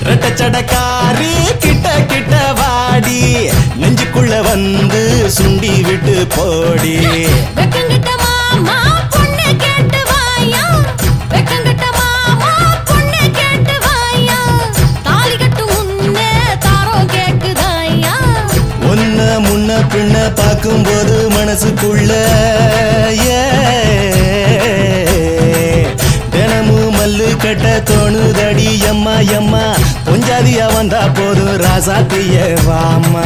ரெட்டச்சடக்காரி கிட்ட கிட்ட வாடி நெஞ்சுக்குள்ள வந்து சுண்டி விட்டு போடி வெக்கங்கிட்ட மாமா பொண்ணு கேட்டு வாயா வெக்கங்கிட்ட மாமா பொண்ணு கேட்டு வாயா தாலி கட்டு முன்னே தாரம் கேக்குதாயா ஒன்ன முன்ன பின்ன பார்க்கும்போது மனசுக்குள்ள ஏ, தினமும் மல்லு கட்ட தோணுதடி எம்மா எம்மா பொஞ்சாதியா வந்தா போதும் ராசாத்திய வாமா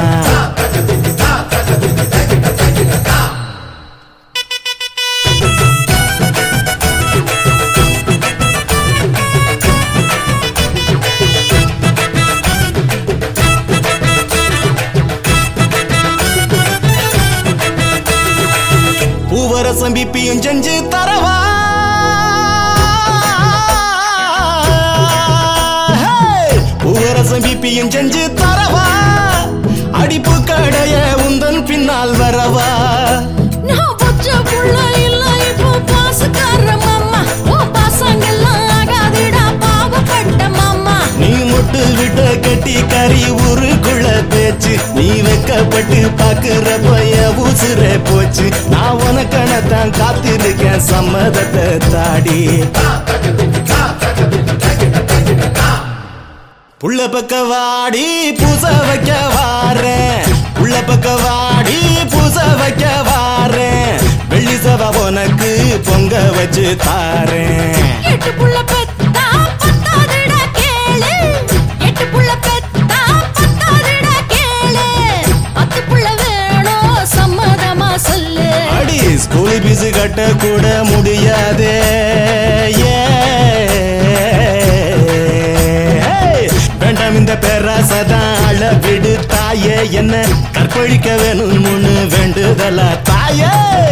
பூவரசம் பிப்பியும் செஞ்சு தரவா ஹே! பூவரசம் பிப்பியும் செஞ்சு தரவா அடிப்பு கடைய உந்தன் பின்னால் வரவா நான் பச்ச புள்ள இல்ல இப்போ பாசக்கார மாமா ஓ பாசங்கெல்லாம் ஆகாதுடா பாவப்பட்ட மாமா நீ முட்டு விட்ட கட்டி கறி ஊருக்குள்ள பேச்சு நீ வெக்கப்பட்டு பாக்குற பைய உசுர போச்சு நான் உனக்கணத்தான் காத்திருக்கேன் சம்மதத்தை தாடி புள்ள பக்க வாடி பூச வைக்க வாரேன் புள்ள பக்க வாடி பூச வைக்க வாரேன் வெள்ளி சவ உனக்கு பொங்க வச்சு தாரேன் எட்டு புள்ள பெத்தா பத்தாதுடா கேளு எட்டு புள்ள பெத்தா பத்தாதுடா கேளு பத்து புள்ள வேணும் சம்மதமா சொல்லு அடி ஸ்கூல் பீஸ் கட்ட கூட முடியாதே ஏ. வேண்டாம் இந்த பேராசதான் அழ விடு தாயே என்ன கற்பழிக்க வேணும்னு வேண்டுதலா தாயே